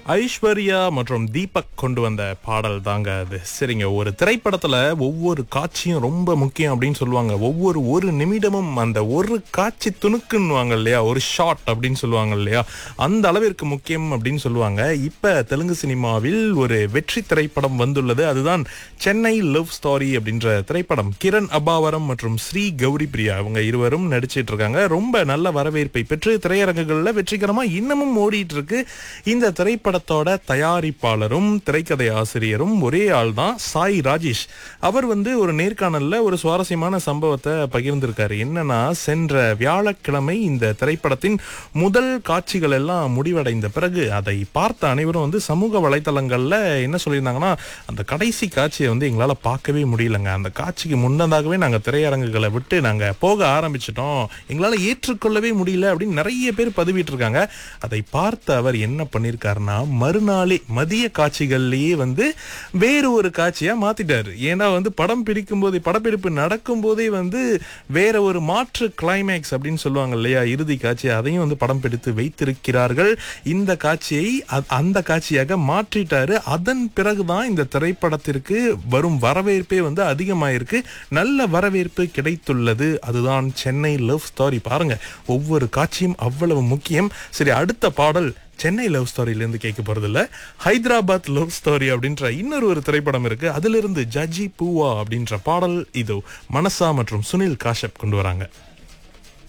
ஐஸ்வர்யா மற்றும் தீபக் கொண்டு வந்த பாடல் தாங்க அது சரிங்க ஒரு திரைப்படத்துல ஒவ்வொரு காட்சியும் ரொம்ப முக்கியம் அப்படின்னு சொல்லுவாங்க ஒவ்வொரு ஒரு நிமிடமும் அந்த ஒரு காட்சி துணுக்குன்னுவாங்க இல்லையா ஒரு ஷாட் அப்படின்னு சொல்லுவாங்க இல்லையா அந்த அளவிற்கு முக்கியம் அப்படின்னு சொல்லுவாங்க இப்ப தெலுங்கு சினிமாவில் ஒரு வெற்றி திரைப்படம் வந்துள்ளது அதுதான் சென்னை லவ் ஸ்டாரி அப்படின்ற திரைப்படம் கிரண் அபாவரம் மற்றும் ஸ்ரீ கௌரி பிரியா அவங்க இருவரும் நடிச்சிட்டு இருக்காங்க ரொம்ப நல்ல வரவேற்பை பெற்று திரையரங்குகளில் வெற்றிகரமா இன்னமும் ஓடிட்டு இருக்கு இந்த திரைப்படத்தோட தயாரிப்பாளரும் திரைக்கதை ஆசிரியரும் ஒரே ஆள் தான் சாய் ராஜேஷ் அவர் வந்து ஒரு நேர்காணல்ல ஒரு சுவாரஸ்யமான சம்பவத்தை பகிர்ந்திருக்காரு என்னன்னா சென்ற வியாழக்கிழமை இந்த திரைப்படத்தின் முதல் காட்சிகள் எல்லாம் முடிவடைந்த பிறகு அதை பார்த்த அனைவரும் வந்து சமூக வலைத்தளங்கள்ல என்ன சொல்லியிருந்தாங்கன்னா அந்த கடைசி காட்சியை வந்து எங்களால பார்க்கவே முடியலங்க அந்த காட்சிக்கு முன்னதாகவே நாங்க திரையரங்குகளை விட்டு நாங்க போக ஆரம்பிச்சிட்டோம் எங்களால ஏற்றுக்கொள்ளவே முடியல அப்படின்னு நிறைய பேர் பதிவிட்டு இருக்காங்க அதை பார்த்த அவர் என்ன பண்ணிருக்காருன்னா மறுநாளே மதிய காட்சிகள்லயே வந்து வேறு ஒரு காட்சியா மாத்திட்டாரு ஏன்னா வந்து படம் பிடிக்கும் போதே படப்பிடிப்பு நடக்கும் போதே வந்து வேற ஒரு மாற்று கிளைமேக்ஸ் அப்படின்னு சொல்லுவாங்க இல்லையா இறுதி காட்சி அதையும் வந்து படம் பிடித்து வைத்திருக்கிறார்கள் இந்த காட்சியை அ- அந்த காட்சியாக மாற்றிட்டாரு அதன் பிறகுதான் இந்த திரைப்படத்திற்கு வரும் வரவேற்பே வந்து அதிகமாயிருக்கு நல்ல வரவேற்பு கிடைத்துள்ளது அதுதான் சென்னை லவ் ஸ்டாரி பாருங்க ஒவ்வொரு காட்சியும் அவ்வளவு முக்கியம் சரி அடுத்த பாடல் சென்னை லவ் ஸ்டோரியிலேருந்து கேட்க போறதில்ல ஹைதராபாத் லவ் ஸ்டோரி அப்படின்ற இன்னொரு ஒரு திரைப்படம் இருக்கு அதிலிருந்து ஜஜி பூவா அப்படின்ற பாடல் இதோ மனசா மற்றும் சுனில் காஷப் கொண்டு வராங்க